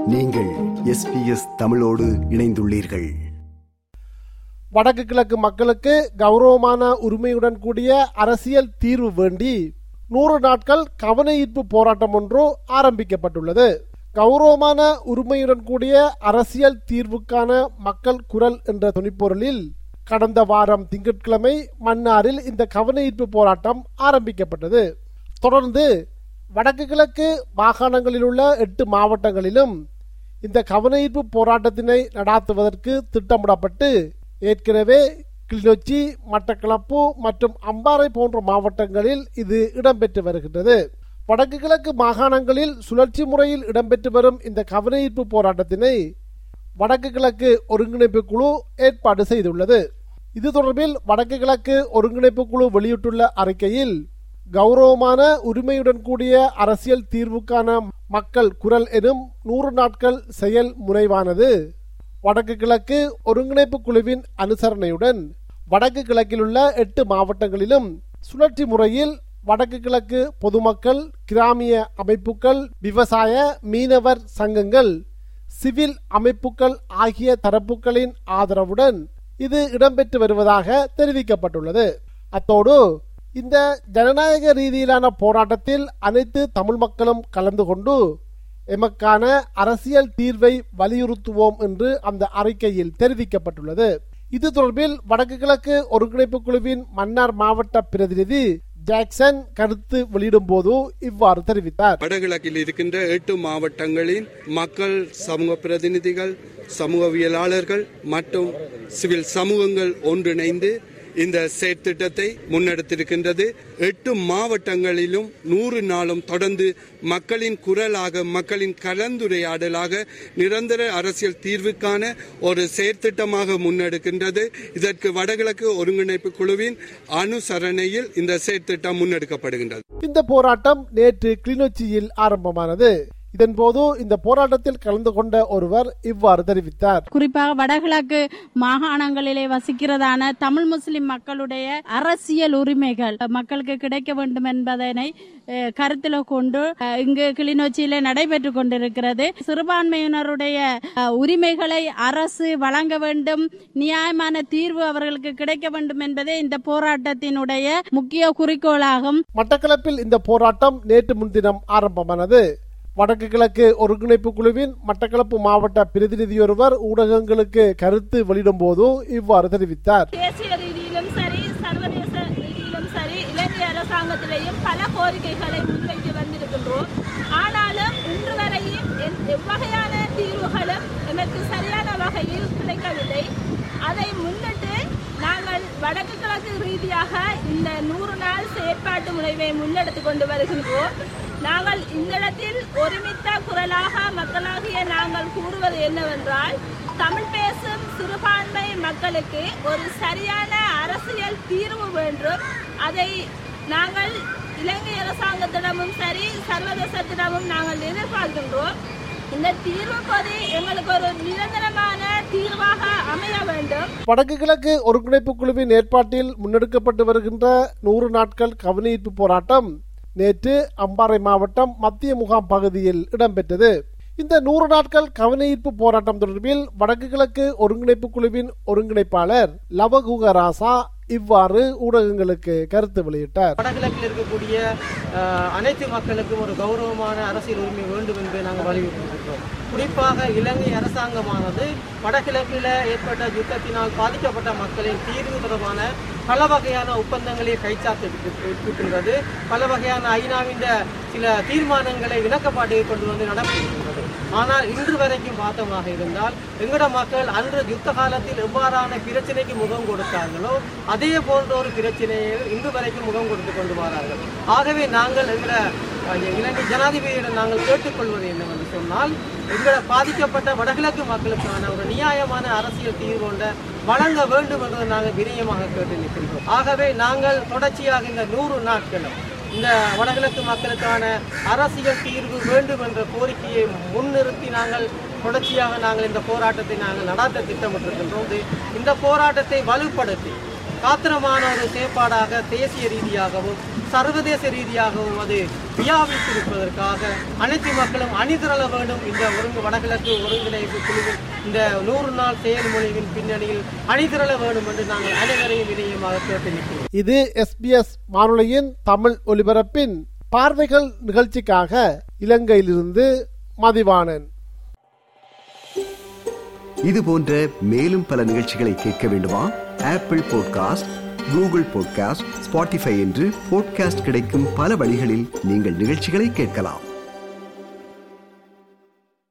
நீங்கள் எஸ்பிஎஸ் தமிழோடு இணைந்துள்ளீர்கள் வடக்கு கிழக்கு மக்களுக்கு கௌரவமான உரிமையுடன் கூடிய அரசியல் தீர்வு வேண்டி நூறு நாட்கள் கவன ஈர்ப்பு போராட்டம் ஒன்று ஆரம்பிக்கப்பட்டுள்ளது கௌரவமான உரிமையுடன் கூடிய அரசியல் தீர்வுக்கான மக்கள் குரல் என்ற துணிப்பொருளில் கடந்த வாரம் திங்கட்கிழமை மன்னாரில் இந்த கவன ஈர்ப்பு போராட்டம் ஆரம்பிக்கப்பட்டது தொடர்ந்து வடக்கு கிழக்கு மாகாணங்களில் உள்ள எட்டு மாவட்டங்களிலும் இந்த கவனஈர்ப்பு போராட்டத்தினை நடாத்துவதற்கு திட்டமிடப்பட்டு ஏற்கனவே கிளிநொச்சி மட்டக்களப்பு மற்றும் அம்பாறை போன்ற மாவட்டங்களில் இது இடம்பெற்று வருகின்றது வடக்கு கிழக்கு மாகாணங்களில் சுழற்சி முறையில் இடம்பெற்று வரும் இந்த கவனஈர்ப்பு போராட்டத்தினை வடக்கு கிழக்கு ஒருங்கிணைப்பு குழு ஏற்பாடு செய்துள்ளது இது தொடர்பில் வடக்கு கிழக்கு ஒருங்கிணைப்பு குழு வெளியிட்டுள்ள அறிக்கையில் கௌரவமான உரிமையுடன் கூடிய அரசியல் தீர்வுக்கான மக்கள் குரல் எனும் நூறு நாட்கள் செயல் முனைவானது வடக்கு கிழக்கு ஒருங்கிணைப்பு குழுவின் அனுசரணையுடன் வடக்கு கிழக்கில் உள்ள எட்டு மாவட்டங்களிலும் சுழற்சி முறையில் வடக்கு கிழக்கு பொதுமக்கள் கிராமிய அமைப்புகள் விவசாய மீனவர் சங்கங்கள் சிவில் அமைப்புகள் ஆகிய தரப்புகளின் ஆதரவுடன் இது இடம்பெற்று வருவதாக தெரிவிக்கப்பட்டுள்ளது அத்தோடு இந்த ஜனநாயக ரீதியிலான போராட்டத்தில் அனைத்து தமிழ் மக்களும் கலந்து கொண்டு எமக்கான அரசியல் தீர்வை வலியுறுத்துவோம் என்று அந்த அறிக்கையில் தெரிவிக்கப்பட்டுள்ளது இது தொடர்பில் வடக்கு கிழக்கு ஒருங்கிணைப்பு குழுவின் மன்னார் மாவட்ட பிரதிநிதி ஜாக்சன் கருத்து வெளியிடும் போது இவ்வாறு தெரிவித்தார் வடகிழக்கில் இருக்கின்ற எட்டு மாவட்டங்களின் மக்கள் சமூக பிரதிநிதிகள் சமூகவியலாளர்கள் மற்றும் சிவில் சமூகங்கள் ஒன்றிணைந்து இந்த செயற்திட்டத்தை முன்னெடுத்திருக்கின்றது எட்டு மாவட்டங்களிலும் நூறு நாளும் தொடர்ந்து மக்களின் குரலாக மக்களின் கலந்துரையாடலாக நிரந்தர அரசியல் தீர்வுக்கான ஒரு செயற்திட்டமாக முன்னெடுக்கின்றது இதற்கு வடகிழக்கு ஒருங்கிணைப்பு குழுவின் அனுசரணையில் இந்த செயற்திட்டம் முன்னெடுக்கப்படுகின்றது இந்த போராட்டம் நேற்று கிளிநொச்சியில் ஆரம்பமானது இதன்போது இந்த போராட்டத்தில் கலந்து கொண்ட ஒருவர் இவ்வாறு தெரிவித்தார் குறிப்பாக வடகிழக்கு மாகாணங்களிலே வசிக்கிறதான தமிழ் முஸ்லிம் மக்களுடைய அரசியல் உரிமைகள் மக்களுக்கு கிடைக்க வேண்டும் என்பதனை அஹ், கருத்தில் கொண்டு அஹ், இங்கு கிளிநொச்சியிலே நடைபெற்று கொண்டிருக்கிறது சிறுபான்மையினருடைய அஹ், உரிமைகளை அரசு வழங்க வேண்டும் நியாயமான தீர்வு அவர்களுக்கு கிடைக்க வேண்டும் என்பதே இந்த போராட்டத்தினுடைய முக்கிய குறிக்கோளாகும் மட்டக்களப்பில் இந்த போராட்டம் நேற்று முன்தினம் ஆரம்பமானது வடக்கு கிழக்கு ஒருங்கிணைப்பு குழுவின் மட்டக்களப்பு மாவட்ட பிரதிநிதியொருவர் ஊடகங்களுக்கு கருத்து வெளியிடும் போது இவ்வாறு தெரிவித்தார் தேசிய ரீதியிலும் சரி சர்வதேச ரீதியிலும் சரி இலங்கை அரசாங்கத்திலேயும் பல கோரிக்கைகளை முன்வைத்து வந்திருக்கின்றோம் ஆனாலும் இன்று வரையும் எந்- எவ்வகையான தீர்வுகளும் எமக்கு சரியான வகையில் கிடைக்கவில்லை அதை முன்னிட்டு நாங்கள் வடக்கு கிழக்கு ரீதியாக இந்த நூறு நாள் செயற்பாட்டு முனைவை முன்னெடுத்து கொண்டு வருகின்றோம் நாங்கள் இந்த இடத்தில் ஒருமித்த குரலாக மக்களாகிய நாங்கள் கூறுவது என்னவென்றால் தமிழ் பேசும் சிறுபான்மை மக்களுக்கு ஒரு சரியான அரசியல் தீர்வு வேண்டும் அதை நாங்கள் இலங்கை அரசாங்கத்திடமும் சரி சர்வதேசத்திடமும் நாங்கள் எதிர்பார்க்கின்றோம் இந்த தீர்வு பொதி எங்களுக்கு ஒரு நிரந்தரமான தீர்வாக அமைய வேண்டும் வடக்கு கிழக்கு ஒருங்கிணைப்பு குழுவின் ஏற்பாட்டில் முன்னெடுக்கப்பட்டு வருகின்ற நூறு நாட்கள் கவனஈர்ப்பு போராட்டம் நேற்று அம்பாறை மாவட்டம் மத்திய முகாம் பகுதியில் இடம்பெற்றது இந்த நூறு நாட்கள் கவனஈர்ப்பு போராட்டம் தொடர்பில் வடக்கு கிழக்கு ஒருங்கிணைப்பு குழுவின் ஒருங்கிணைப்பாளர் லவகுகராசா இவ்வாறு ஊடகங்களுக்கு கருத்து வெளியிட்டார் வடகிழக்கில் இருக்கக்கூடிய அஹ், அனைத்து மக்களுக்கும் ஒரு கௌரவமான அரசியல் உரிமை வேண்டும் என்பதை நாங்கள் வலியுறுத்தியிருக்கிறோம் குறிப்பாக இலங்கை அரசாங்கமானது வடகிழக்கில் ஏற்பட்ட யுத்தத்தினால் பாதிக்கப்பட்ட மக்களின் தீர்வு தொடர்பான பல வகையான ஒப்பந்தங்களை கைச்சாத்திருக்கின்றது பல வகையான ஐநாவின் சில தீர்மானங்களை இணக்கப்பாட்டை கொண்டு வந்து நடப்பிருக்கின்றது ஆனால் இன்று வரைக்கும் பார்த்தோமாக இருந்தால் எங்கட மக்கள் அன்று யுத்த காலத்தில் எவ்வாறான பிரச்சனைக்கு முகம் கொடுத்தார்களோ அதே போன்ற ஒரு பிரச்சனையை இன்று வரைக்கும் முகம் கொடுத்து கொண்டு வரார்கள் ஆகவே நாங்கள் எங்கட அஹ், இலங்கை ஜனாதிபதியிடம் நாங்கள் கேட்டுக்கொள்வது என்னவென்று சொன்னால் எங்கட பாதிக்கப்பட்ட வடகிழக்கு மக்களுக்கான ஒரு நியாயமான அரசியல் தீர்வு கொண்ட வழங்க வேண்டும் என்று நாங்கள் வினயமாக கேட்டு நிற்கின்றோம் ஆகவே நாங்கள் தொடர்ச்சியாக இந்த நூறு நாட்களும் இந்த வடகிழக்கு மக்களுக்கான அரசியல் தீர்வு வேண்டும் என்ற கோரிக்கையை முன்னிறுத்தி நாங்கள் தொடர்ச்சியாக நாங்கள் இந்த போராட்டத்தை நாங்கள் நடாத்த திட்டமிட்டிருக்கின்றோம் இது- இந்த போராட்டத்தை வலுப்படுத்தி காத்திரமான ஒரு செயற்பாடாக தேசிய ரீதியாகவும் சர்வதேச ரீதியாகவும் அது வியாபித்திருப்பதற்காக அனைத்து மக்களும் அணிதிரள வேண்டும் இந்த ஒருங்கு வடகிழக்கு ஒருங்கிணைப்பு குழுவின் இந்த நூறு நாள் செயல்மொழியின் பின்னணியில் அணிதிரள வேண்டும் என்று நாங்கள் அனைவரையும் இணையமாக கேட்டிருக்கிறோம் இது எஸ்பிஎஸ் வானொலியின் தமிழ் ஒலிபரப்பின் பார்வைகள் நிகழ்ச்சிக்காக இலங்கையிலிருந்து மதிவாணன் இது போன்ற மேலும் பல நிகழ்ச்சிகளை கேட்க வேண்டுமா Apple podcast Google podcast Spotify என்று பாட்காஸ்ட் கிடைக்கும் பல வழிகளில் நீங்கள் நிகழ்ச்சிகளை கேட்கலாம்